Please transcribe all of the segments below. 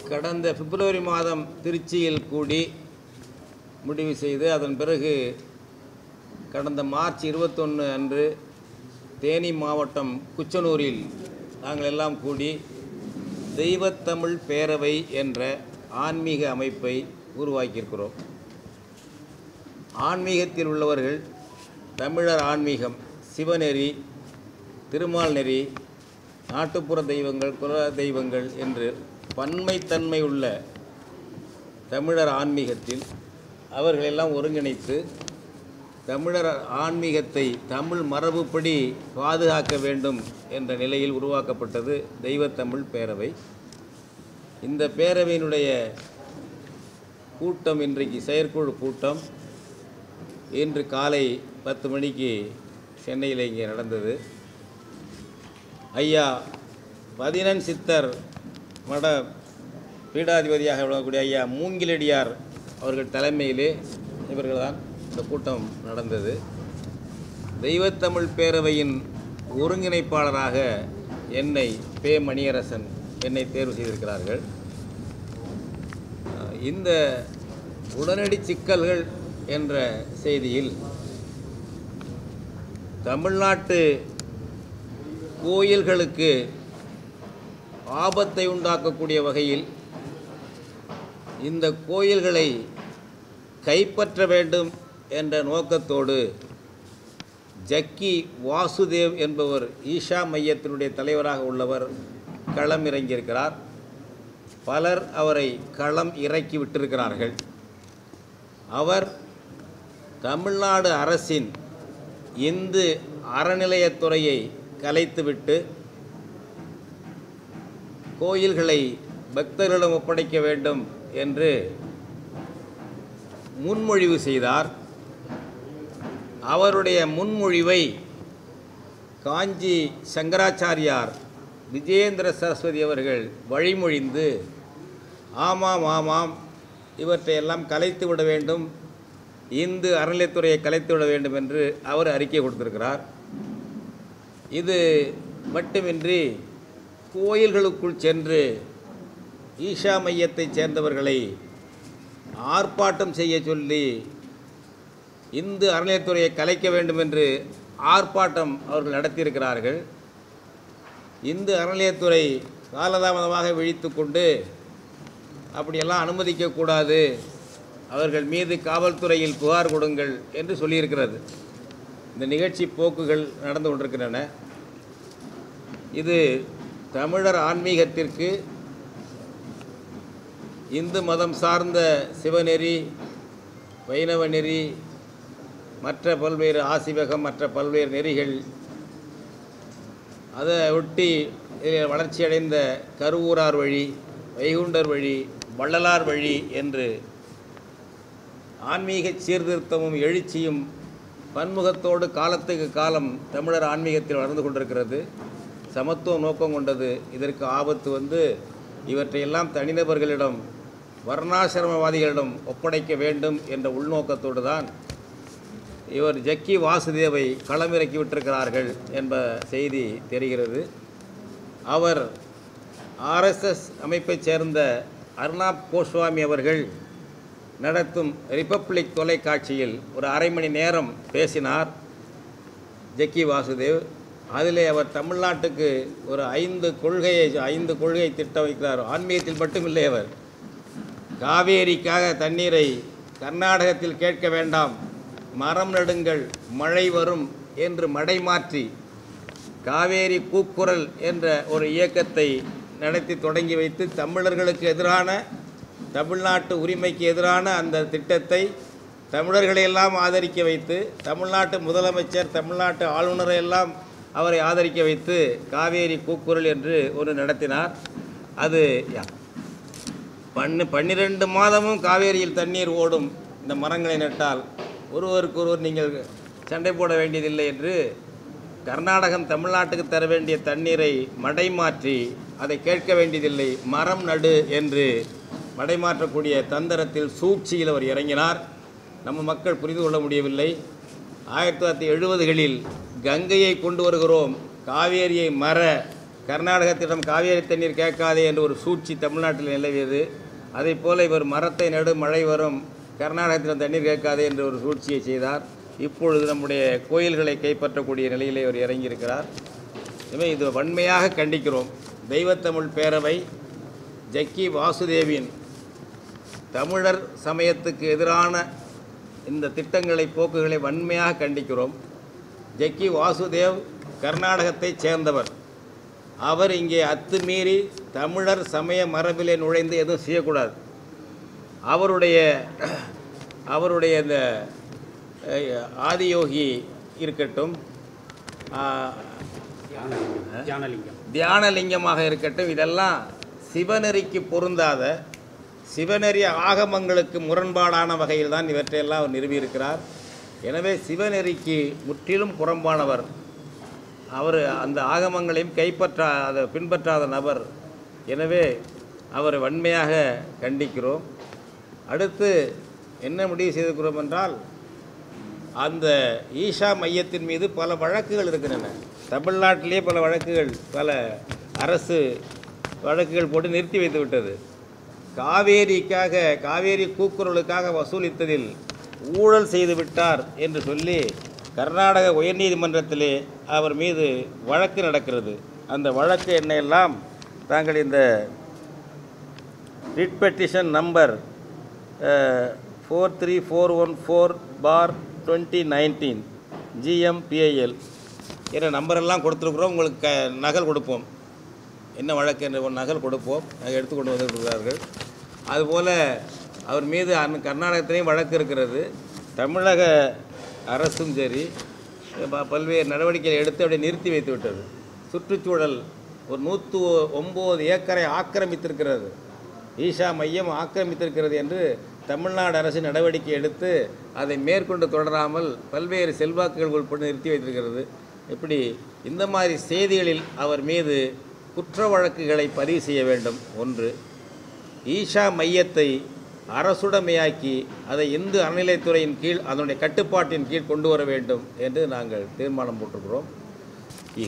கடந்த பிப்ரவரி மாதம் திருச்சியில் கூடி முடிவு செய்து அதன் பிறகு கடந்த மார்ச் இருபத்தொன்று அன்று தேனி மாவட்டம் குச்சனூரில் நாங்கள் எல்லாம் கூடி தெய்வத்தமிழ் பேரவை என்ற ஆன்மீக அமைப்பை உருவாக்கியிருக்கிறோம் ஆன்மீகத்தில் உள்ளவர்கள் தமிழர் ஆன்மீகம் சிவநெறி திருமால் நெறி நாட்டுப்புற தெய்வங்கள் குல தெய்வங்கள் என்று பன்மைத்தன்மை உள்ள தமிழர் ஆன்மீகத்தில் அவர்களெல்லாம் ஒருங்கிணைத்து தமிழர் ஆன்மீகத்தை தமிழ் மரபுப்படி பாதுகாக்க வேண்டும் என்ற நிலையில் உருவாக்கப்பட்டது தெய்வத்தமிழ் பேரவை இந்த பேரவையினுடைய கூட்டம் இன்றைக்கு செயற்குழு கூட்டம் இன்று காலை பத்து மணிக்கு சென்னையில் இங்கே நடந்தது ஐயா பதினன் சித்தர் மட பீடாதிபதியாக விளங்கக்கூடிய ஐயா மூங்கிலடியார் அவர்கள் தலைமையிலே இவர்கள்தான் இந்த கூட்டம் நடந்தது தெய்வத்தமிழ் பேரவையின் ஒருங்கிணைப்பாளராக என்னை பே மணியரசன் என்னை தேர்வு செய்திருக்கிறார்கள் அஹ் இந்த உடனடி சிக்கல்கள் என்ற செய்தியில் தமிழ்நாட்டு கோயில்களுக்கு ஆபத்தை உண்டாக்கக்கூடிய வகையில் இந்த கோயில்களை கைப்பற்ற வேண்டும் என்ற நோக்கத்தோடு ஜக்கி வாசுதேவ் என்பவர் ஈஷா மையத்தினுடைய தலைவராக உள்ளவர் களம் இறங்கியிருக்கிறார் பலர் அவரை களம் இறக்கி விட்டிருக்கிறார்கள் அவர் தமிழ்நாடு அரசின் இந்து அறநிலையத்துறையை கலைத்துவிட்டு கோயில்களை பக்தர்களிடம் ஒப்படைக்க வேண்டும் என்று முன்மொழிவு செய்தார் அவருடைய முன்மொழிவை காஞ்சி சங்கராச்சாரியார் விஜயேந்திர சரஸ்வதி அவர்கள் வழிமொழிந்து ஆமாம் ஆமாம் இவற்றையெல்லாம் கலைத்து விட வேண்டும் இந்து அறநிலைத்துறையை கலைத்து விட வேண்டும் என்று அவர் அறிக்கை கொடுத்திருக்கிறார் இது மட்டுமின்றி கோயில்களுக்குள் சென்று ஈஷா மையத்தைச் சேர்ந்தவர்களை ஆர்ப்பாட்டம் செய்ய சொல்லி இந்து அறநிலையத்துறையை கலைக்க வேண்டும் என்று ஆர்ப்பாட்டம் அவர்கள் நடத்தியிருக்கிறார்கள் இந்து அறநிலையத்துறை காலதாமதமாக விழித்து கொண்டு அப்படியெல்லாம் அனுமதிக்கக்கூடாது அவர்கள் மீது காவல்துறையில் புகார் கொடுங்கள் என்று சொல்லியிருக்கிறது இந்த நிகழ்ச்சி போக்குகள் நடந்து கொண்டிருக்கின்றன இது தமிழர் ஆன்மீகத்திற்கு இந்து மதம் சார்ந்த சிவநெறி வைணவ நெறி மற்ற பல்வேறு ஆசிவகம் மற்ற பல்வேறு நெறிகள் அதை ஒட்டி இதில் வளர்ச்சியடைந்த கருவூரார் வழி வைகுண்டர் வழி வள்ளலார் வழி என்று ஆன்மீக சீர்திருத்தமும் எழுச்சியும் பன்முகத்தோடு காலத்துக்கு காலம் தமிழர் ஆன்மீகத்தில் வளர்ந்து கொண்டிருக்கிறது சமத்துவ நோக்கம் கொண்டது இதற்கு ஆபத்து வந்து இவற்றையெல்லாம் தனிநபர்களிடம் வர்ணாசிரமவாதிகளிடம் ஒப்படைக்க வேண்டும் என்ற உள்நோக்கத்தோடு தான் இவர் ஜக்கி வாசுதேவை களமிறக்கி விட்டிருக்கிறார்கள் என்ப செய்தி தெரிகிறது அவர் ஆர்எஸ்எஸ் அமைப்பைச் சேர்ந்த அர்னாப் கோஸ்வாமி அவர்கள் நடத்தும் ரிப்பப்ளிக் தொலைக்காட்சியில் ஒரு அரை மணி நேரம் பேசினார் ஜக்கி வாசுதேவ் அதிலே அவர் தமிழ்நாட்டுக்கு ஒரு ஐந்து கொள்கையை ஐந்து கொள்கை திட்டம் வைக்கிறார் ஆன்மீகத்தில் மட்டுமில்லை அவர் காவேரிக்காக தண்ணீரை கர்நாடகத்தில் கேட்க வேண்டாம் மரம் நடுங்கள் மழை வரும் என்று மடை மாற்றி காவேரி கூக்குரல் என்ற ஒரு இயக்கத்தை நடத்தி தொடங்கி வைத்து தமிழர்களுக்கு எதிரான தமிழ்நாட்டு உரிமைக்கு எதிரான அந்த திட்டத்தை தமிழர்களையெல்லாம் ஆதரிக்க வைத்து தமிழ்நாட்டு முதலமைச்சர் தமிழ்நாட்டு ஆளுநரை எல்லாம் அவரை ஆதரிக்க வைத்து காவேரி கூக்குரல் என்று ஒன்று நடத்தினார் அது யா- பன்னு பன்னிரெண்டு மாதமும் காவேரியில் தண்ணீர் ஓடும் இந்த மரங்களை நட்டால் ஒருவருக்கு ஒருவர் நீங்கள் சண்டை போட வேண்டியதில்லை என்று கர்நாடகம் தமிழ்நாட்டுக்கு தர வேண்டிய தண்ணீரை மடைமாற்றி அதை கேட்க வேண்டியதில்லை மரம் நடு என்று மடைமாற்றக்கூடிய தந்திரத்தில் சூழ்ச்சியில் அவர் இறங்கினார் நம்ம மக்கள் புரிந்து கொள்ள முடியவில்லை ஆயிரத்தி தொள்ளாயிரத்தி எழுபதுகளில் கங்கையை கொண்டு வருகிறோம் காவேரியை மற கர்நாடகத்திடம் காவேரி தண்ணீர் கேட்காதே என்று ஒரு சூழ்ச்சி தமிழ்நாட்டில் நிலவியது அதைப் போல இவர் மரத்தை நடு மழை வரும் கர்நாடகத்திடம் தண்ணீர் கேட்காதே என்று ஒரு சூழ்ச்சியை செய்தார் இப்பொழுது நம்முடைய கோயில்களை கைப்பற்றக்கூடிய நிலையிலே அவர் இறங்கியிருக்கிறார் எனவே இது வன்மையாக கண்டிக்கிறோம் தெய்வத்தமிழ் பேரவை ஜக்கி வாசுதேவின் தமிழர் சமயத்துக்கு எதிரான இந்த திட்டங்களை போக்குகளை வன்மையாக கண்டிக்கிறோம் ஜக்கி வாசுதேவ் கர்நாடகத்தைச் சேர்ந்தவர் அவர் இங்கே அத்துமீறி தமிழர் சமய மரபிலே நுழைந்து எதுவும் செய்யக்கூடாது அவருடைய அவருடைய இந்த அஹ், ஆதியோகி இருக்கட்டும் ஆஹ், ஞானலிங்கம் தியானலிங்கமாக இருக்கட்டும் இதெல்லாம் சிவநெறிக்கு பொருந்தாத சிவநெறி ஆகமங்களுக்கு முரண்பாடான வகையில் தான் இவற்றையெல்லாம் அவர் நிறுவியிருக்கிறார் எனவே சிவநெறிக்கு முற்றிலும் புறம்பானவர் அவர் அந்த ஆகமங்களையும் கைப்பற்றா அதை பின்பற்றாத நபர் எனவே அவரை வன்மையாக கண்டிக்கிறோம் அடுத்து என்ன முடிவு செய்திருக்கிறோம் என்றால் அந்த ஈஷா மையத்தின் மீது பல வழக்குகள் இருக்கின்றன தமிழ்நாட்டிலே பல வழக்குகள் பல அரசு வழக்குகள் போட்டு நிறுத்தி வைத்து விட்டது காவேரிக்காக காவேரி கூக்குரலுக்காக வசூலித்ததில் ஊழல் செய்து விட்டார் என்று சொல்லி கர்நாடக உயர்நீதிமன்றத்திலே அவர் மீது வழக்கு நடக்கிறது அந்த வழக்கு என்னெல்லாம் தாங்கள் இந்த writ petition number four three four one four for twenty nineteen GMBIL என்ற நம்பரெல்லாம் கொடுத்துருக்குறோம் உங்களுக்கு க நகல் கொடுப்போம் என்ன வழக்கு என்ற ஒரு நகல் கொடுப்போம் அதை எடுத்துக்கொண்டு வந்திருக்கிறார்கள் அதுபோல் அவர் மீது அன் கர்நாடகத்திலையும் வழக்கு இருக்கிறது தமிழக அரசும் சரி ப- பல்வேறு நடவடிக்கைகளை எடுத்து அப்படியே நிறுத்தி வைத்து விட்டது சுற்றுச்சூழல் ஒரு நூற்று ஒம்பது ஏக்கரை ஆக்கிரமித்திருக்கிறது ஈஷா மையம் ஆக்கிரமித்திருக்கிறது என்று தமிழ்நாடு அரசு நடவடிக்கை எடுத்து அதை மேற்கொண்டு தொடராமல் பல்வேறு செல்வாக்குகள் உட்பட்டு நிறுத்தி வைத்திருக்கிறது இப்படி இந்த மாதிரி செய்திகளில் அவர் மீது குற்ற வழக்குகளை பதிவு செய்ய வேண்டும் ஒன்று ஈஷா மையத்தை அரசுடைமையாக்கி அதை இந்து அறநிலைத்துறையின் கீழ் அதனுடைய கட்டுப்பாட்டின் கீழ் கொண்டு வர வேண்டும் என்று நாங்கள் தீர்மானம் போட்டிருக்கிறோம் இ-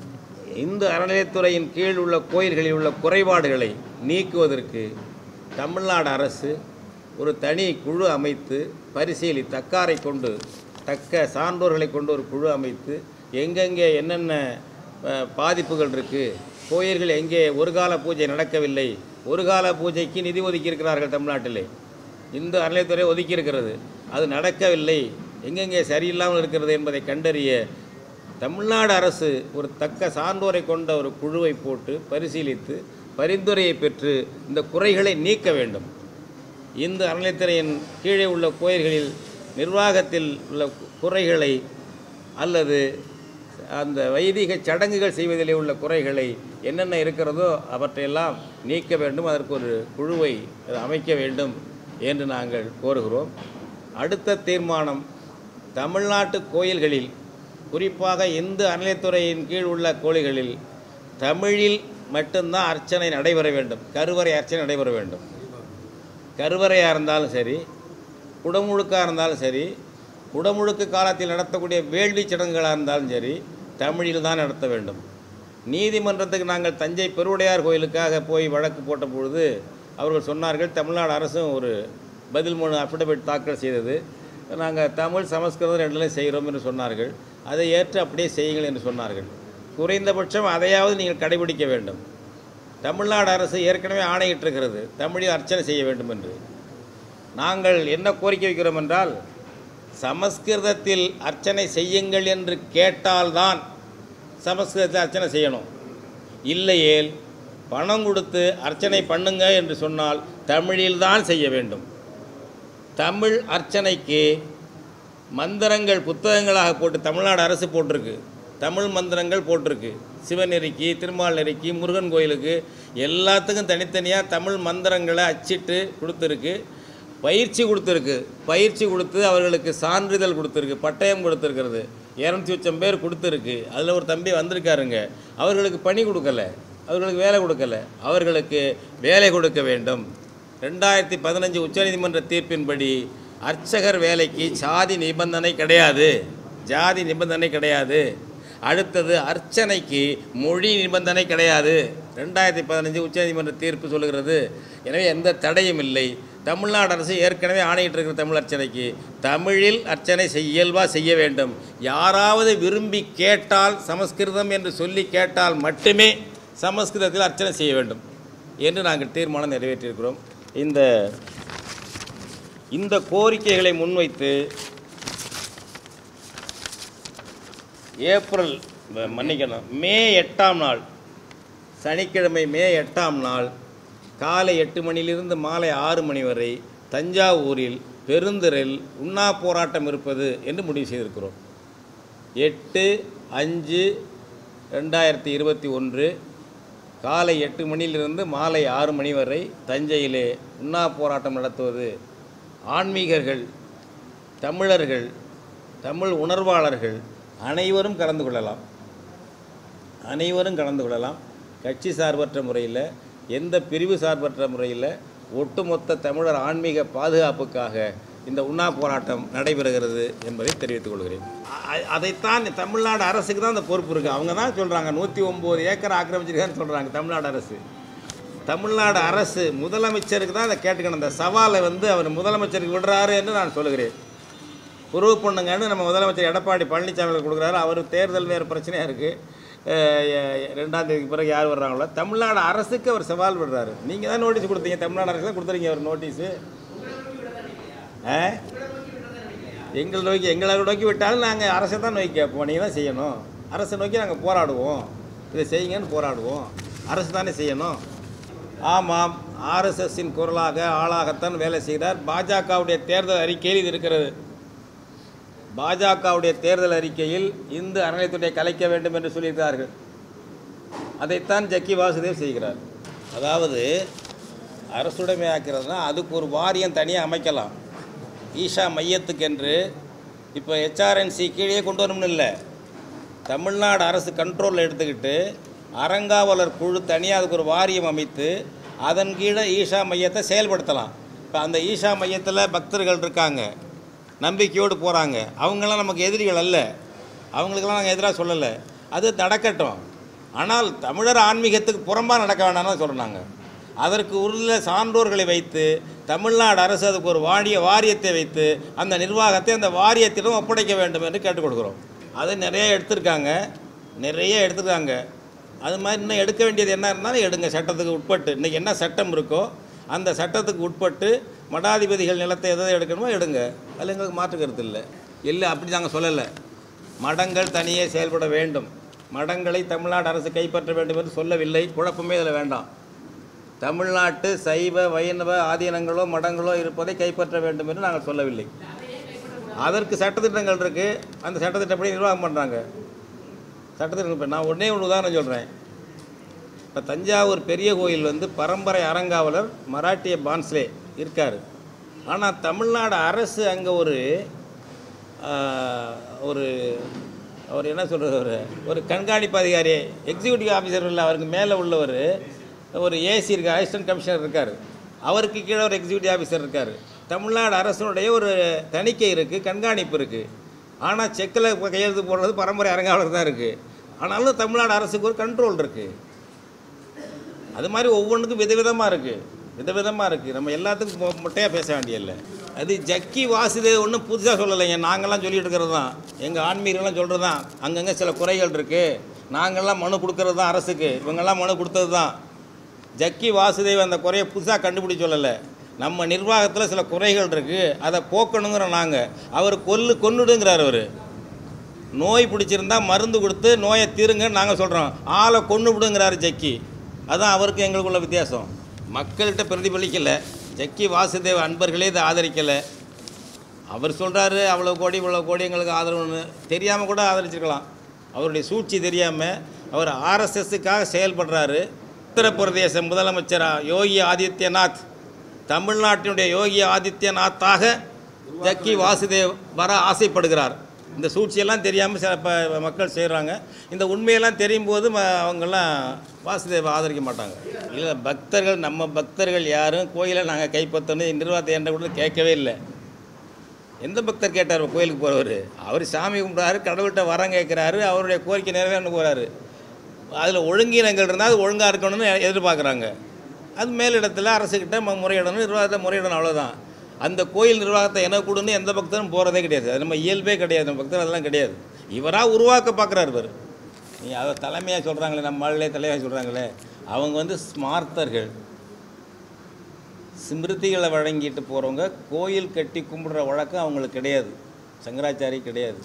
இந்து அறநிலையத்துறையின் கீழ் உள்ள கோயில்களில் உள்ள குறைபாடுகளை நீக்குவதற்கு தமிழ்நாடு அரசு ஒரு தனி குழு அமைத்து பரிசீலி தக்காரை கொண்டு தக்க சான்றோர்களை கொண்டு ஒரு குழு அமைத்து எங்கெங்கே என்னென்ன அஹ், பாதிப்புகள் இருக்குது கோயில்கள் எங்கே ஒரு கால பூஜை நடக்கவில்லை ஒரு கால பூஜைக்கு நிதி ஒதுக்கி இருக்கிறார்கள் தமிழ்நாட்டிலே இந்து அறநிலையத்துறை ஒதுக்கி இருக்கிறது அது நடக்கவில்லை எங்கெங்கே சரியில்லாமல் இருக்கிறது என்பதை கண்டறிய தமிழ்நாடு அரசு ஒரு தக்க சான்றோரை கொண்ட ஒரு குழுவை போட்டு பரிசீலித்து பரிந்துரையை பெற்று இந்த குறைகளை நீக்க வேண்டும் இந்து அறநிலைத்துறையின் கீழே உள்ள கோயில்களில் நிர்வாகத்தில் உள்ள குறைகளை அல்லது அந்த வைதிக சடங்குகள் செய்வதிலே உள்ள குறைகளை என்னென்ன இருக்கிறதோ அவற்றையெல்லாம் நீக்க வேண்டும் அதற்கு ஒரு குழுவை அமைக்க வேண்டும் என்று நாங்கள் கோருகிறோம் அடுத்த தீர்மானம் தமிழ்நாட்டு கோயில்களில் குறிப்பாக இந்து அறநிலைத்துறையின் கீழ் உள்ள கோயில்களில் தமிழில் மட்டும்தான் அர்ச்சனை நடைபெற வேண்டும் கருவறை அர்ச்சனை நடைபெற வேண்டும் கருவறையாக இருந்தாலும் சரி குடமுழுக்காக இருந்தாலும் சரி குடமுழுக்கு காலத்தில் நடத்தக்கூடிய வேள்வி சடங்குகளாக இருந்தாலும் சரி தமிழில் தான் நடத்த வேண்டும் நீதிமன்றத்துக்கு நாங்கள் தஞ்சை பெருவுடையார் கோயிலுக்காக போய் வழக்கு போட்ட பொழுது அவர்கள் சொன்னார்கள் தமிழ்நாடு அரசும் ஒரு பதில் மனு அஃபிடவிட் தாக்கல் செய்தது நாங்கள் தமிழ் சமஸ்கிருதம் ரெண்டுலையும் செய்கிறோம் என்று சொன்னார்கள் அதை ஏற்று அப்படியே செய்யுங்கள் என்று சொன்னார்கள் குறைந்தபட்சம் அதையாவது நீங்கள் கடைபிடிக்க வேண்டும் தமிழ்நாடு அரசு ஏற்கனவே ஆணையிட்டிருக்கிறது தமிழில் அர்ச்சனை செய்ய வேண்டும் என்று நாங்கள் என்ன கோரிக்கை வைக்கிறோம் என்றால் சமஸ்கிருதத்தில் அர்ச்சனை செய்யுங்கள் என்று கேட்டால்தான் சமஸ்கிருதத்தில் அர்ச்சனை செய்யணும் இல்லையேல் பணம் கொடுத்து அர்ச்சனை பண்ணுங்க என்று சொன்னால் தமிழில்தான் செய்ய வேண்டும் தமிழ் அர்ச்சனைக்கு மந்திரங்கள் புத்தகங்களாக போட்டு தமிழ்நாடு அரசு போட்டிருக்கு தமிழ் மந்திரங்கள் போட்டிருக்கு சிவநெறிக்கு திருமால் நெறிக்கு முருகன் கோயிலுக்கு எல்லாத்துக்கும் தனித்தனியாக தமிழ் மந்திரங்களை அச்சிட்டு கொடுத்துருக்கு பயிற்சி கொடுத்துருக்கு பயிற்சி கொடுத்து அவர்களுக்கு சான்றிதழ் கொடுத்துருக்கு பட்டயம் கொடுத்துருக்கிறது இரநூத்தி லட்சம் பேர் கொடுத்துருக்கு அதில் ஒரு தம்பி வந்திருக்காருங்க அவர்களுக்கு பணி கொடுக்கல அவர்களுக்கு வேலை கொடுக்கல அவர்களுக்கு வேலை கொடுக்க வேண்டும் ரெண்டாயிரத்தி பதினஞ்சு உச்சநீதிமன்ற தீர்ப்பின்படி அர்ச்சகர் வேலைக்கு சாதி நிபந்தனை கிடையாது ஜாதி நிபந்தனை கிடையாது அடுத்தது அர்ச்சனைக்கு மொழி நிபந்தனை கிடையாது ரெண்டாயிரத்தி பதினஞ்சு உச்சநீதிமன்ற தீர்ப்பு சொல்லுகிறது எனவே எந்த தடையும் இல்லை தமிழ்நாடு அரசு ஏற்கனவே ஆணையிட்டு இருக்கிற தமிழ் அர்ச்சனைக்கு தமிழில் அர்ச்சனை செய் இயல்பாக செய்ய வேண்டும் யாராவது விரும்பி கேட்டால் சமஸ்கிருதம் என்று சொல்லி கேட்டால் மட்டுமே சமஸ்கிருதத்தில் அர்ச்சனை செய்ய வேண்டும் என்று நாங்கள் தீர்மானம் நிறைவேற்றியிருக்கிறோம் இந்த இந்த கோரிக்கைகளை முன்வைத்து ஏப்ரல் ம- மன்னிக்கணும் மே எட்டாம் நாள் சனிக்கிழமை மே எட்டாம் நாள் காலை எட்டு மணியிலிருந்து மாலை ஆறு மணி வரை தஞ்சாவூரில் பெருந்திரல் உண்ணா போராட்டம் இருப்பது என்று முடிவு செய்திருக்கிறோம் எட்டு அஞ்சு ரெண்டாயிரத்தி இருபத்தி ஒன்று காலை எட்டு மணியிலிருந்து மாலை ஆறு மணி வரை தஞ்சையிலே உண்ணா போராட்டம் நடத்துவது ஆன்மீகர்கள் தமிழர்கள் தமிழ் உணர்வாளர்கள் அனைவரும் கலந்து கொள்ளலாம் அனைவரும் கலந்து கொள்ளலாம் கட்சி சார்பற்ற முறையில் எந்த பிரிவு சார்பற்ற முறையில் ஒட்டுமொத்த தமிழர் ஆன்மீக பாதுகாப்புக்காக இந்த உண்ணா போராட்டம் நடைபெறுகிறது என்பதை தெரிவித்துக் கொள்கிறேன் அ- அதைத்தான் தமிழ்நாடு அரசுக்கு தான் அந்த பொறுப்பு இருக்குது அவங்க தான் சொல்கிறாங்க நூற்றி ஒம்பது ஏக்கர் ஆக்கிரமிச்சிருக்கான்னு சொல்கிறாங்க தமிழ்நாடு அரசு தமிழ்நாடு அரசு முதலமைச்சருக்கு தான் அதை கேட்டுக்கணும் அந்த சவாலை வந்து அவர் முதலமைச்சருக்கு விடுறாரு என்று நான் சொல்லுகிறேன் ப்ரூவ் பண்ணுங்கன்னு நம்ம முதலமைச்சர் எடப்பாடி பழனிசாமி அவர்கள் கொடுக்குறாரு அவர் தேர்தல் வேறு பிரச்சனையாக இருக்குது ரெண்டாம் தேதிக்கு பிறகு யார் வர்றாங்களோ தமிழ்நாடு அரசுக்கு அவர் சவால் விடுறாரு நீங்கள் தான் நோட்டீஸ் கொடுத்தீங்க தமிழ்நாடு அரசு தான் கொடுத்துறீங்க அவர் நோட்டீஸு ஆ எங்களை நோக்கி எங்களை நோக்கி விட்டாலும் நாங்கள் அரசை தான் நோக்கி கேட்போம் நீங்கள் தான் செய்யணும் அரசை நோக்கி நாங்கள் போராடுவோம் இதை செய்யுங்கன்னு போராடுவோம் அரசு தானே செய்யணும் ஆமாம் ஆர்எஸ்எஸ்ஸின் குரலாக ஆளாகத்தான் வேலை செய்கிறார் பாஜகவுடைய தேர்தல் அறிக்கையில் இது இருக்கிறது பாஜகவுடைய தேர்தல் அறிக்கையில் இந்து அறநிலைத்துறையை கலைக்க வேண்டும் என்று சொல்லியிருக்கிறார்கள் அதைத்தான் ஜக்கி வாசுதேவ் செய்கிறார் அதாவது அரசுடைமையாக்கிறதுனா அதுக்கு ஒரு வாரியம் தனியாக அமைக்கலாம் ஈஷா மையத்துக்கென்று இப்போ ஹெச்ஆர்என்சி கீழே கொண்டு வரணும்னு இல்லை தமிழ்நாடு அரசு கண்ட்ரோலில் எடுத்துக்கிட்டு அறங்காவலர் குழு தனியாக அதுக்கு ஒரு வாரியம் அமைத்து அதன் கீழே ஈஷா மையத்தை செயல்படுத்தலாம் இப்போ அந்த ஈஷா மையத்தில் பக்தர்கள் இருக்காங்க நம்பிக்கையோடு போகிறாங்க அவங்களாம் நமக்கு எதிரிகள் அல்ல அவங்களுக்கெல்லாம் நாங்கள் எதிராக சொல்லலை அது நடக்கட்டும் ஆனால் தமிழர் ஆன்மீகத்துக்கு புறம்பாக நடக்க வேண்டாம்னு சொல்கிறாங்க அதற்கு உள்ள சான்றோர்களை வைத்து தமிழ்நாடு அரசு அதுக்கு ஒரு வாரிய வாரியத்தை வைத்து அந்த நிர்வாகத்தை அந்த வாரியத்திடம் ஒப்படைக்க வேண்டும் என்று கேட்டுக் கொடுக்குறோம் அது நிறைய எடுத்திருக்காங்க நிறைய எடுத்திருக்காங்க அது மாதிரி இன்னும் எடுக்க வேண்டியது என்ன இருந்தாலும் எடுங்க சட்டத்துக்கு உட்பட்டு இன்றைக்கி என்ன சட்டம் இருக்கோ அந்த சட்டத்துக்கு உட்பட்டு மடாதிபதிகள் நிலத்தை எதை எடுக்கணுமோ எடுங்க அதில் எங்களுக்கு மாற்று கருத்து இல்லை இல்லை அப்படி நாங்கள் சொல்லலை மடங்கள் தனியே செயல்பட வேண்டும் மடங்களை தமிழ்நாடு அரசு கைப்பற்ற வேண்டும் என்று சொல்லவில்லை குழப்பமே இதில் வேண்டாம் தமிழ்நாட்டு சைவ வைணவ ஆதீனங்களோ மடங்களோ இருப்பதை கைப்பற்ற வேண்டும் என்று நாங்கள் சொல்லவில்லை அதற்கு சட்டத்திட்டங்கள் இருக்குது அந்த சட்டத்திட்டப்படி நிர்வாகம் பண்ணுறாங்க சட்டத்திட்டம் இப்போ நான் ஒன்றே ஒன்று உதாரணம் சொல்கிறேன் இப்போ தஞ்சாவூர் பெரிய கோயில் வந்து பரம்பரை அறங்காவலர் மராட்டிய பான்ஸ்லே இருக்கார் ஆனால் தமிழ்நாடு அரசு அங்கே ஒரு ஆஹ், ஒரு அவர் என்ன சொல்கிறது ஒரு ஒரு கண்காணிப்பு அதிகாரி எக்ஸிக்யூட்டிவ் ஆஃபீஸர் இல்லை அவருக்கு மேலே உள்ளவர் ஒரு ஏசி இருக்கு அசிஸ்டன்ட் கமிஷனர் இருக்கார் அவருக்கு கீழே ஒரு எக்ஸிக்யூட்டிவ் ஆஃபீஸர் இருக்கார் தமிழ்நாடு அரசினுடைய ஒரு தணிக்கை இருக்குது கண்காணிப்பு இருக்குது ஆனால் செக்கில் கையெழுத்து போடுறது பரம்பரை அரங்காவலர் தான் இருக்குது ஆனாலும் தமிழ்நாடு அரசுக்கு ஒரு கண்ட்ரோல் இருக்குது அது மாதிரி ஒவ்வொன்றுக்கும் விதவிதமாக இருக்குது விதவிதமாக இருக்குது நம்ம எல்லாத்துக்கும் மொ- மொட்டையாக பேச வேண்டியதில்லை அது ஜக்கி வாசுதேவ் ஒன்றும் புதுசாக சொல்லலைங்க நாங்கள்லாம் சொல்லிட்டு இருக்கிறது தான் எங்கள் ஆன்மீகம்லாம் சொல்கிறது தான் அங்கங்கே சில குறைகள் இருக்குது நாங்கள்லாம் மனு கொடுக்கறது தான் அரசுக்கு இவங்கெல்லாம் மனு கொடுத்தது தான் ஜக்கி வாசுதேவ் அந்த குறையை புதுசாக கண்டுபிடிச்சு சொல்லலை நம்ம நிர்வாகத்தில் சில குறைகள் இருக்குது அதை போக்கணுங்கிற நாங்கள் அவர் கொல்லு கொன்னுடுங்கிறார் அவர் நோய் பிடிச்சிருந்தா மருந்து கொடுத்து நோயை தீருங்கன்னு நாங்கள் சொல்கிறோம் ஆளை கொன்று விடுங்கிறாரு ஜக்கி அதான் அவருக்கு எங்களுக்குள்ள வித்தியாசம் மக்கள்கிட்ட பிரதிபலிக்கலை ஜக்கி வாசுதேவ் அன்பர்களே இதை ஆதரிக்கலை அவர் சொல்கிறாரு அவ்வளோ கோடி இவ்வளோ கோடி எங்களுக்கு ஆதரவுன்னு தெரியாமல் கூட ஆதரிச்சிருக்கலாம் அவருடைய சூழ்ச்சி தெரியாமல் அவர் ஆர்எஸ்எஸ்ஸுக்காக செயல்படுறாரு உத்தரப்பிரதேச முதலமைச்சரா யோகி ஆதித்யநாத் தமிழ்நாட்டினுடைய யோகி ஆதித்யநாத்தாக ஜக்கி வாசுதேவ் வர ஆசைப்படுகிறார் இந்த சூழ்ச்சியெல்லாம் தெரியாமல் சில ப மக்கள் செய்கிறாங்க இந்த உண்மையெல்லாம் தெரியும் போது ம அவங்கெல்லாம் வாசுதேவ ஆதரிக்க மாட்டாங்க இல்லை பக்தர்கள் நம்ம பக்தர்கள் யாரும் கோயிலை நாங்கள் கைப்பற்றணும் நிர்வாகத்தை என்ற கூட கேட்கவே இல்லை எந்த பக்தர் கேட்டார் கோயிலுக்கு போகிறவர் அவர் சாமி கும்பிட்றாரு கடவுள்கிட்ட வரம் கேட்குறாரு அவருடைய கோரிக்கை நிறைவேறணும் போகிறாரு அதில் ஒழுங்கீனங்கள் இருந்தால் அது ஒழுங்காக இருக்கணும்னு எதிர்பார்க்குறாங்க அது மேலிடத்தில் அரசுக்கிட்ட ம- முறையிடணும் நிர்வாகத்தை முறையிடணும் அவ்வளோதான் அந்த கோயில் நிர்வாகத்தை என்ன கொடுன்னு எந்த பக்தரும் போகிறதே கிடையாது அது நம்ம இயல்பே கிடையாது நம்ம பக்தர் அதெல்லாம் கிடையாது இவராக உருவாக்க பார்க்குறாரு இவர் நீ அதை தலைமையாக சொல்கிறாங்களே நம்ம ஆளுலே தலைமையாக சொல்கிறாங்களே அவங்க வந்து ஸ்மார்த்தர்கள் ஸ்மிருதிகளை வழங்கிட்டு போகிறவங்க கோயில் கட்டி கும்பிடுற வழக்கம் அவங்களுக்கு கிடையாது சங்கராச்சாரி கிடையாது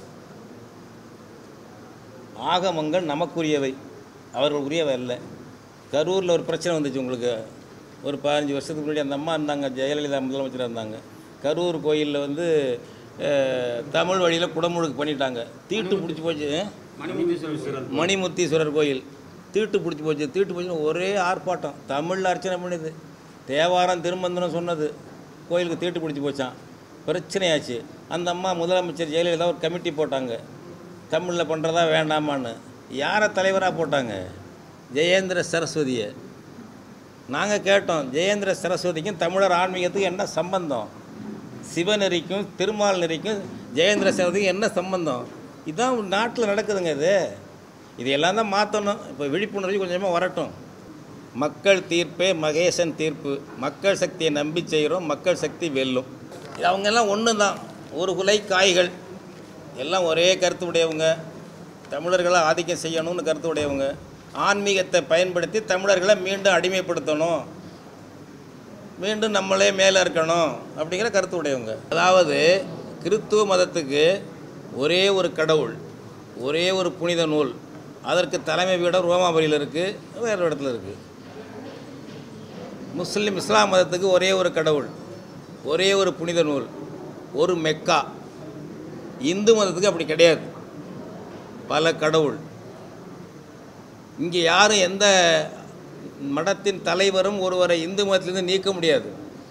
ஆகமங்கள் நமக்குரியவை அவர்கள் உரியவை அல்ல கரூரில் ஒரு பிரச்சனை வந்துச்சு உங்களுக்கு ஒரு பதினஞ்சு வருஷத்துக்கு முன்னாடி அந்த அம்மா இருந்தாங்க ஜெயலலிதா முதலமைச்சராக இருந்தாங்க கரூர் கோயிலில் வந்து அஹ், தமிழ் வழியில் குடமுழுக்கு பண்ணிட்டாங்க தீட்டு பிடிச்சி போச்சு மணிமுத்தீஸ்வரர் மணிமுத்தீஸ்வரர் கோயில் தீட்டு பிடிச்சி போச்சு தீட்டு போச்சு ஒரே ஆர்ப்பாட்டம் தமிழில் அர்ச்சனை பண்ணுது தேவாரம் திருமந்திரம் சொன்னது கோயிலுக்கு தீட்டு பிடிச்சி போச்சான் பிரச்சனையாச்சு அந்த அம்மா முதலமைச்சர் ஜெயலலிதா ஒரு கமிட்டி போட்டாங்க தமிழில் பண்ணுறதா வேண்டாமான்னு யாரை தலைவராக போட்டாங்க ஜெயேந்திர சரஸ்வதியை நாங்கள் கேட்டோம் ஜெயேந்திர சரஸ்வதிக்கும் தமிழர் ஆன்மீகத்துக்கும் என்ன சம்பந்தம் சிவநெறிக்கும் திருமால் நெறிக்கும் ஜெயேந்திர சரஸ்வதிக்கும் என்ன சம்பந்தம் இதுதான் நாட்டில் நடக்குதுங்க இது இதையெல்லாம் தான் மாற்றணும் இப்போ விழிப்புணர்வு கொஞ்சமாக வரட்டும் மக்கள் தீர்ப்பே மகேசன் தீர்ப்பு மக்கள் சக்தியை நம்பி செய்கிறோம் மக்கள் சக்தி வெல்லும் இது அவங்கெல்லாம் ஒன்று தான் ஒரு குலை காய்கள் எல்லாம் ஒரே கருத்து உடையவங்க தமிழர்களை ஆதிக்கம் செய்யணும்னு கருத்து உடையவங்க ஆன்மீகத்தை பயன்படுத்தி தமிழர்களை மீண்டும் அடிமைப்படுத்தணும் மீண்டும் நம்மளே மேலே இருக்கணும் அப்படிங்கிற கருத்து உடையவங்க அதாவது கிறித்துவ மதத்துக்கு ஒரே ஒரு கடவுள் ஒரே ஒரு புனித நூல் அதற்கு தலைமை பீடம் ரோமாபுரியில் இருக்குது வேறு இடத்துல இருக்குது முஸ்லிம் இஸ்லாம் மதத்துக்கு ஒரே ஒரு கடவுள் ஒரே ஒரு புனித நூல் ஒரு மெக்கா இந்து மதத்துக்கு அப்படி கிடையாது பல கடவுள் இங்கே யாரும் எந்த மடத்தின் தலைவரும் ஒருவரை இந்து மதத்திலிருந்து நீக்க முடியாது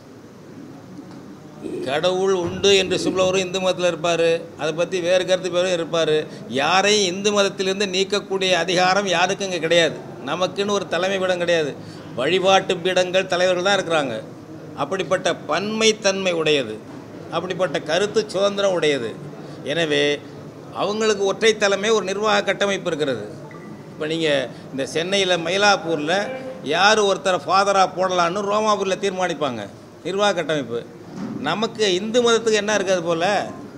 கடவுள் உண்டு என்று சொல்பவரும் இந்து மதத்தில் இருப்பார் அதை பற்றி வேறு கருத்து பேரும் இருப்பார் யாரையும் இந்து மதத்திலிருந்து நீக்கக்கூடிய அதிகாரம் யாருக்கும் இங்கே கிடையாது நமக்குன்னு ஒரு தலைமை பீடம் கிடையாது வழிபாட்டு பீடங்கள் தலைவர்கள் தான் இருக்கிறாங்க அப்படிப்பட்ட பன்மைத்தன்மை உடையது அப்படிப்பட்ட கருத்து சுதந்திரம் உடையது எனவே அவங்களுக்கு ஒற்றை தலைமை ஒரு நிர்வாக கட்டமைப்பு இருக்கிறது இப்போ நீங்கள் இந்த சென்னையில் மயிலாப்பூரில் யார் ஒருத்தரை ஃபாதராக போடலான்னு ரோமாபூரில் தீர்மானிப்பாங்க நிர்வாக கட்டமைப்பு நமக்கு இந்து மதத்துக்கு என்ன இருக்குது அது போல்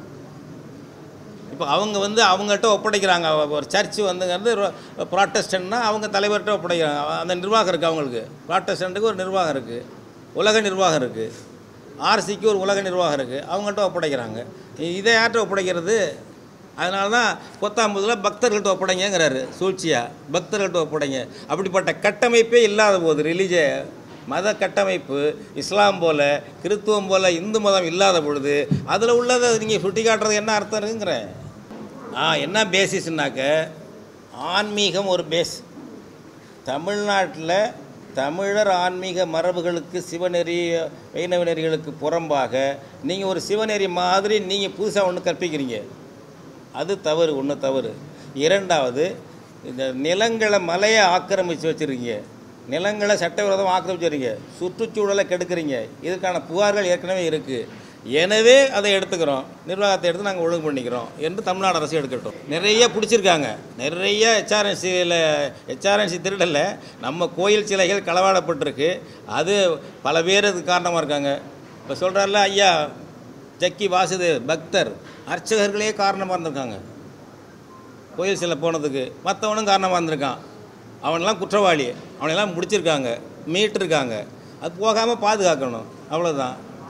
இப்போ அவங்க வந்து அவங்ககிட்ட ஒப்படைக்கிறாங்க ஒரு சர்ச்சு வந்துங்கிறது ப்ராட்டஸ்டன்ட்னா அவங்க தலைவர்கிட்ட ஒப்படைக்கிறாங்க அந்த நிர்வாகம் இருக்குது அவங்களுக்கு ப்ராட்டஸ்டண்ட்டுக்கு ஒரு நிர்வாகம் இருக்குது உலக நிர்வாகம் இருக்குது ஆர்சிக்கு ஒரு உலக நிர்வாகம் இருக்குது அவங்கள்ட்ட ஒப்படைக்கிறாங்க இதை யார்கிட்ட ஒப்படைக்கிறது அதனால தான் பொத்தாம்புதில் பக்தர்கள்ட்ட ஒப்படைங்கிறாரு சூழ்ச்சியாக பக்தர்கள்ட்ட ஒப்படைங்க அப்படிப்பட்ட கட்டமைப்பே இல்லாத போது ரிலீஜ மத கட்டமைப்பு இஸ்லாம் போல கிறித்துவம் போல இந்து மதம் இல்லாத பொழுது அதில் உள்ளதை நீங்கள் சுட்டி காட்டுறது என்ன அர்த்தம் இருக்குங்கிறேன் ஆ என்ன பேசிஸ்னாக்க ஆன்மீகம் ஒரு பேஸ் தமிழ்நாட்டில் தமிழர் ஆன்மீக மரபுகளுக்கு சிவநெறி வைணவ நெறிகளுக்கு புறம்பாக நீங்கள் ஒரு சிவநெறி மாதிரி நீங்கள் புதுசாக ஒன்று கற்பிக்கிறீங்க அது தவறு ஒன்று தவறு இரண்டாவது இந்த நிலங்களை மலையை ஆக்கிரமித்து வச்சுருக்கீங்க நிலங்களை சட்டவிரோதம் ஆக்கிரமிச்சு வச்சுருக்கீங்க சுற்றுச்சூழலை கெடுக்குறீங்க இதுக்கான புகார்கள் ஏற்கனவே இருக்குது எனவே அதை எடுத்துக்கிறோம் நிர்வாகத்தை எடுத்து நாங்கள் ஒழுங்கு பண்ணிக்கிறோம் என்று தமிழ்நாடு அரசு எடுக்கட்டும் நிறைய பிடிச்சிருக்காங்க நிறைய ஹெச்ஆர்என்சியில் ஹெச்ஆர்என்சி திருடல நம்ம கோயில் சிலைகள் களவாடப்பட்டிருக்கு அது பல பேர் அதுக்கு காரணமாக இருக்காங்க இப்போ சொல்கிறாருல ஐயா ஜக்கி வாசுதேவ் பக்தர் அர்ச்சகர்களே காரணமாக இருந்திருக்காங்க கோயில் சிலை போனதுக்கு மற்றவனும் காரணமாக இருந்திருக்கான் அவனெல்லாம் குற்றவாளி அவனெல்லாம் முடிச்சிருக்காங்க மீட்டிருக்காங்க அது போகாமல் பாதுகாக்கணும் அவ்வளோதான்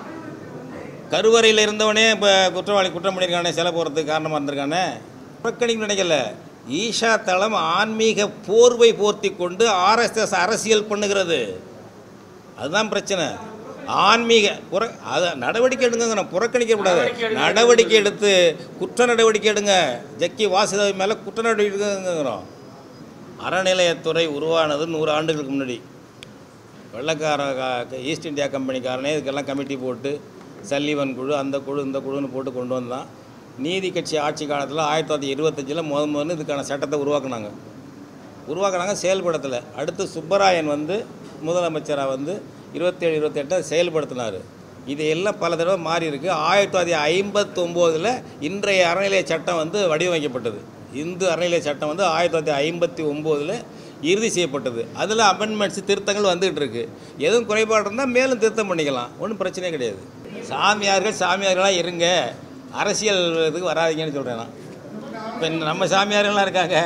கருவறையில் இருந்தவனே இப்போ குற்றவாளி குற்றம் பண்ணியிருக்கானே சிலை போகிறதுக்கு காரணமாக இருந்திருக்கானே புறக்கணிக்க நினைக்கல ஈஷா தளம் ஆன்மீக போர்வை போர்த்தி கொண்டு ஆர்எஸ்எஸ் அரசியல் பண்ணுகிறது அதுதான் பிரச்சனை ஆன்மீக புற அதை நடவடிக்கை எடுங்க புறக்கணிக்கக்கூடாது நடவடிக்கை எடுத்து குற்ற நடவடிக்கை எடுங்க ஜக்கி வாசுதேவ் மேலே குற்ற நடவடிக்கை எடுங்கிறோம் அறநிலையத்துறை உருவானது நூறு ஆண்டுகளுக்கு முன்னாடி வெள்ளக்கார கா- ஈஸ்ட் இந்தியா கம்பெனிக்காரனே இதுக்கெல்லாம் கமிட்டி போட்டு சல்லிவன் குழு அந்த குழு இந்த குழுன்னு போட்டு கொண்டு வந்தான் நீதி கட்சி ஆட்சி காலத்தில் ஆயிரத்தி தொள்ளாயிரத்தி இருபத்தஞ்சில் முத முதல்ல இதுக்கான சட்டத்தை உருவாக்குனாங்க உருவாக்குனாங்க செயல்படுத்தலை அடுத்து சுப்பராயன் வந்து முதலமைச்சராக வந்து இருபத்தேழு இருபத்தெட்டை செயல்படுத்தினார் இதையெல்லாம் பல தடவை மாறி இருக்கு ஆயிரத்தி தொள்ளாயிரத்தி ஐம்பத்தொம்போதில் இன்றைய அறநிலைய சட்டம் வந்து வடிவமைக்கப்பட்டது இந்து அறநிலைய சட்டம் வந்து ஆயிரத்தி தொள்ளாயிரத்தி ஐம்பத்தி ஒம்போதில் இறுதி செய்யப்பட்டது அதில் அமெண்ட்மெண்ட்ஸ் திருத்தங்கள் வந்துகிட்டு இருக்கு எதுவும் குறைபாடு இருந்தால் மேலும் திருத்தம் பண்ணிக்கலாம் ஒன்றும் பிரச்சனையே கிடையாது சாமியார்கள் சாமியார்களாக இருங்க அரசியல் இதுக்கு வராதீங்கன்னு சொல்கிறேன் நான் இப்போ நம்ம சாமியார்கள்லாம் இருக்காங்க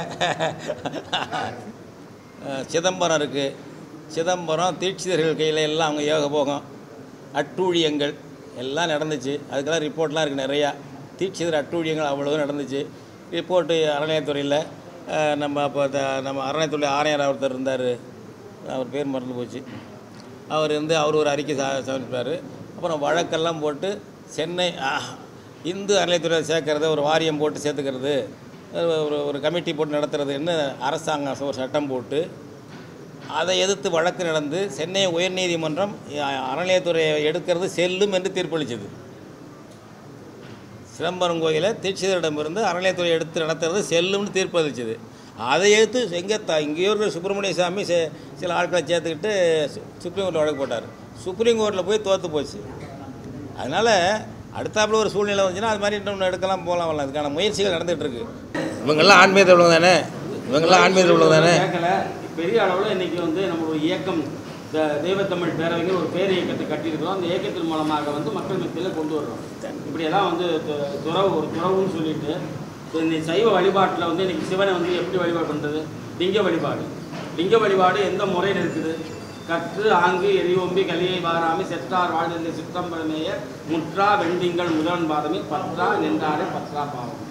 அஹ் சிதம்பரம் இருக்குது சிதம்பரம் தீட்சிதர்கள் கையில் எல்லாம் அவங்க யோக போகம் அட்டூழியங்கள் எல்லாம் நடந்துச்சு அதுக்கெல்லாம் ரிப்போர்ட்லாம் இருக்குது நிறையா தீட்சிதர் அட்டூழியங்கள் அவ்வளவு நடந்துச்சு ரிப்போர்ட்டு அறநிலையத்துறையில் அஹ் நம்ம அப்போ த- நம்ம அறநிலையத்துறை ஆணையர் ஒருத்தர் இருந்தார் அவர் பேர் மறந்து போச்சு அவர் வந்து அவர் ஒரு அறிக்கை ச சமர்ப்பிப்பார் அப்புறம் வழக்கெல்லாம் போட்டு சென்னை ஆ, இந்து அறநிலையத்துறை சேர்க்கறது ஒரு வாரியம் போட்டு சேர்த்துக்கிறது ஒரு ஒரு கமிட்டி போட்டு நடத்துறதுன்னு அரசாங்கம் ஒரு சட்டம் போட்டு அதை எதிர்த்து வழக்கு நடந்து சென்னை உயர்நீதிமன்றம் அ- அறநிலையத்துறையை எடுக்கிறது செல்லும் என்று தீர்ப்பளித்தது சிதம்பரம் கோயிலை தீட்சிதரிடமிருந்து அறநிலையத்துறை எடுத்து நடத்துறது செல்லும்னு தீர்ப்பளிச்சது அதை எடுத்து எங்கே த இங்கேயோ இருக்கிற சுப்பிரமணிய சாமி சி- சில ஆட்களை சேர்த்துக்கிட்டு சு- சுப்ரீம் கோர்ட்டில் வழக்கு போட்டார் சுப்ரீம் கோர்ட்டில் போய் தோற்று போச்சு அதனால் அடுத்தாப்புல ஒரு சூழ்நிலை வந்துச்சுன்னா அது மாதிரி இன்னொன்று எடுக்கலாம் போகலாம் வரலாம் அதுக்கான முயற்சிகள் நடந்துகிட்டு இருக்கு இவங்கெல்லாம் ஆன்மீகத்தில் உள்ளவங்க தானே இவங்கெல்லாம் ஆன்மீகத்தில் உள்ளவங்க தானே கேட்கல பெரிய அளவில் இன்னைக்கு வந்து நம்மளுடைய இயக்கம் த- தெய்வத்தமிழ் பேரவைங்கிற ஒரு பேர் இயக்கத்தை கட்டியிருக்கிறோம் அந்த இயக்கத்தின் மூலமாக வந்து மக்கள் மத்தியில் கொண்டு வர்றோம் இப்படியெல்லாம் வந்து து- துறவு ஒரு துறவுன்னு சொல்லிட்டு இப்ப இந்த சைவ வழிபாட்டில் வந்து இன்னைக்கு சிவனை வந்து எப்படி வழிபாடு பண்ணுறது லிங்க வழிபாடு லிங்க வழிபாடு எந்த முறையில் இருக்குது கற்று ஆங்கு எரியோம்பி கலியை வாராமி செற்றார் வாழ்ந்த சிற்றம்பரமேய முற்றா வெண்டிங்கள் முதன் பாதமி பற்றா நின்றாரே பற்றா பாவம்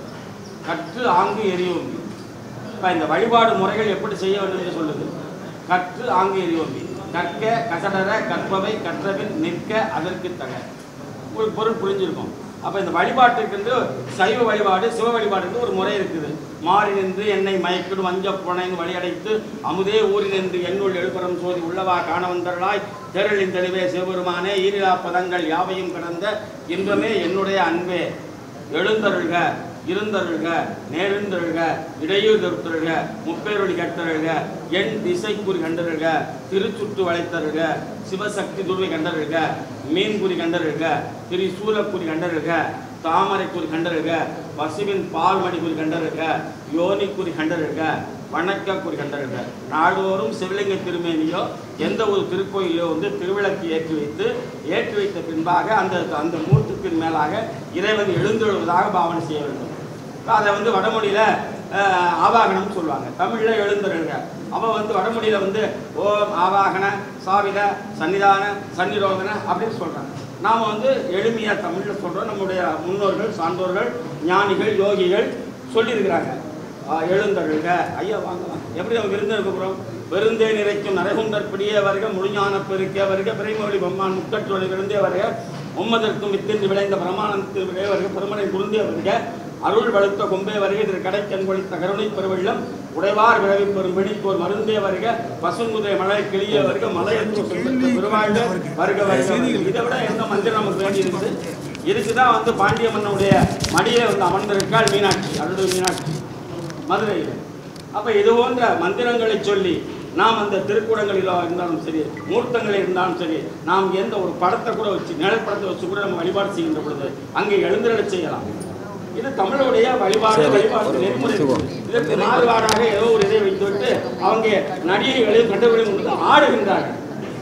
கற்று ஆங்கு எரியோம்பி இப்போ இந்த வழிபாடு முறைகள் எப்படி செய்ய வேண்டும் என்று சொல்லுது கற்று ஆங்கு எரியோம்பி கற்க கசடர கற்பவை கற்றபின் நிற்க அதற்கு தக ஒரு பொருள் புரிஞ்சிருக்கும் அப்போ இந்த வழிபாட்டுக்கு சைவ வழிபாடு சிவ வழிபாடுக்கு ஒரு முறை இருக்குது மாறி நின்று என்னை மயக்கிடும் வஞ்ச புனைந்து வழியடைத்து அமுதே ஊறி நின்று என்னுள் எழுபுறம் சோதி உள்ளவா காண வந்தர்களாய் தெருளின் தெளிவே சிவபெருமானே ஈரிலா பதங்கள் யாவையும் கடந்த இன்பமே என்னுடைய அன்பே எழுந்தருள்க இருந்தருள்க நேர்ந்தருள்க இடையூறு தருத்தருள்க முப்பேரொழி கட்டருள்க என் திசைக்குறி கண்டருள்க திருச்சுற்று வளைத்தருள்க சிவசக்தி துருவை கண்டருள்க மீன்குறி கண்டருள்க திரிசூலக்குறி கண்டருள்க தாமரைக்குறி கண்டருள்க பசுவின் பால்மணி குறி கண்டருள்க யோனிக்குறி கண்டருள்க வணக்க குறி கண்டருள்க நாள்தோறும் சிவலிங்க திருமேனியோ எந்த ஒரு திருக்கோயிலோ வந்து திருவிளக்கு ஏற்றி வைத்து ஏற்றி வைத்த பின்பாக அந்த அந்த மூர்த்தத்தின் மேலாக இறைவன் எழுந்தெழுவதாக பாவனை செய்ய வேண்டும் அதை வந்து வடமொழியில அஹ், ஆவாகனம் சொல்லுவாங்க தமிழ்ல எழுந்தருள்க அவ வந்து வடமொழியில வந்து ஓம் ஆவாகன சாவித சன்னிதான சன்னிரோதன அப்படின்னு சொல்றாங்க நாம வந்து எளிமையா தமிழ்ல சொல்றோம் நம்முடைய முன்னோர்கள் சான்றோர்கள் ஞானிகள் யோகிகள் சொல்லியிருக்கிறாங்க ஆஹ், எழுந்தருள்க ஐயா வாங்க வாங்க எப்படி நம்ம விருந்தினருக்கு போகிறோம் விருந்தே நிறைக்கும் நரகுண்டர் பிடியே வருக முழுஞான பெருக்க வருக பிறைமொழி பொம்மான் முக்கற்றொழி விருந்தே வருக உம்மதற்கும் வித்தின்றி விளைந்த பிரமாணத்தில் விளைய வருக பெருமனை குருந்தே வருக அருள் வழுத்த கொம்பே வருக திரு கடைக்கண் கொளித்த கருணை பெருவெள்ளம் உடைவார் விரவி பெரும் பிணிப்போர் மருந்தே வருக பசுங்குதிரை மலை கிளிய வருக மலையத்தூர் செல்வத்த பெருவாழ்க வருக வருக இதை விட எந்த மந்திரம் நமக்கு வேண்டி இருக்குது இதுக்குதான் வந்து பாண்டிய மன்னனுடைய மடியில வந்து அமர்ந்திருக்காள் மீனாட்சி அருள் மீனாட்சி மதுரையில் அப்போ இது போன்ற மந்திரங்களை சொல்லி நாம் அந்த திருக்கூடங்களில் இருந்தாலும் சரி மூர்த்தங்களில் இருந்தாலும் சரி நாம் எந்த ஒரு படத்தை கூட வச்சு நிழற்படத்தை வச்சு கூட நம்ம வழிபாடு செய்கின்ற பொழுது அங்கே எழுந்திரச் செய்யலாம் இது தமிழுடைய வழிபாடு சரி, வழிபாடு ஒரு நெறிமுறை முடிச்சுக்கோ. இதற்கு மாறுபாடாக ஏதோ ஒரு இதை வைத்துவிட்டு அவங்க நடிகைகளையும் கண்டவர்களையும் கொண்டு ஆடுகின்றார்கள்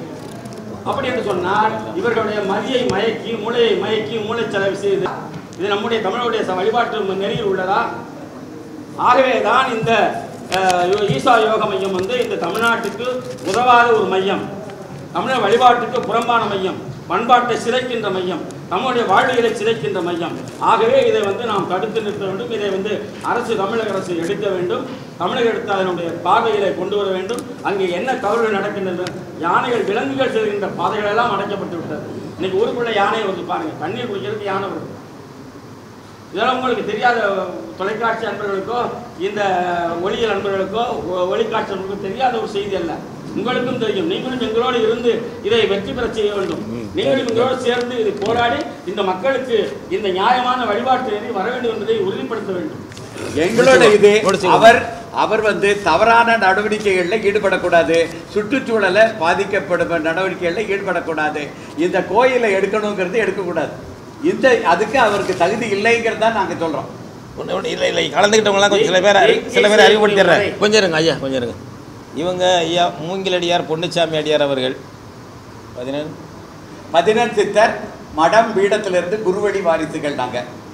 அப்படி என்று சொன்னால் இவர்களுடைய மதியை மயக்கி மூளையை மயக்கி மூளைச்சலவை செய்து இது நம்முடைய தமிழுடைய ச- வழிபாட்டு நெறியில் உள்ளதா ஆகவே தான் இந்த அஹ், யோ- ஈசா யோக மையம் வந்து இந்த தமிழ்நாட்டுக்கு உதவாத ஒரு மையம் தமிழர் வழிபாட்டுக்கு புறம்பான மையம் பண்பாட்டை சிதைக்கின்ற மையம் நம்முடைய வாழ்வியலை சிதைக்கின்ற மையம் ஆகவே இதை வந்து நாம் தடுத்து நிறுத்த வேண்டும் இதை வந்து அரசு தமிழக அரசு எடுக்க வேண்டும் தமிழக எடுத்து அதனுடைய பார்வையிலே கொண்டு வர வேண்டும் அங்கே என்ன தவறுகள் நடக்கின்றன யானைகள் விலங்குகள் செல்கின்ற பாதைகள் எல்லாம் அடைக்கப்பட்டு விட்டது இன்னைக்கு ஊருக்குள்ள யானை வந்து பாருங்க தண்ணீர் குடிக்கிறதுக்கு யானை வருது இதெல்லாம் உங்களுக்கு தெரியாத தொலைக்காட்சி அன்பர்களுக்கோ இந்த ஒளியல் அன்பர்களுக்கோ ஒ- ஒளிக்காட்சி அன்பர்களுக்கோ தெரியாத ஒரு செய்தி அல்ல உங்களுக்கும் தெரியும் நீங்களும் எங்களோடு இருந்து இதை வெற்றி பெற செய்ய வேண்டும் நீங்களும் எங்களோடு சேர்ந்து இதை போராடி இந்த மக்களுக்கு இந்த நியாயமான வழிபாட்டு நெறி வர வேண்டும் என்பதை உறுதிப்படுத்த வேண்டும் எங்களோட இது முடிச்சுக்கோ. அவர் அவர் வந்து தவறான நடவடிக்கைகளில் ஈடுபடக்கூடாது சுற்றுச்சூழலை பாதிக்கப்படும் நடவடிக்கைகளில் ஈடுபடக்கூடாது இந்த கோயிலை எடுக்கணுங்கிறது எடுக்கக்கூடாது இந்த அதுக்கு அவருக்கு தகுதி இல்லைங்கிறது தான் நாங்கள் சொல்கிறோம் ஒன்று ஒன்று இல்லை இல்லை கலந்துக்கிட்டவங்களாம் கொஞ்சம் சில பேர் அறி- சில பேர் அறிவுப்படுத்திடுறேன் கொஞ்சம் இருங்க ஐயா கொஞ்சம் இருங்க இவங்க ஐயா மூங்கிலடியார் பொன்னுச்சாமி அடியார் அவர்கள் பதினேழு பதினெண் சித்தர் மடம் பீடத்திலிருந்து குருவடி வாரிசுகள் நாங்கள்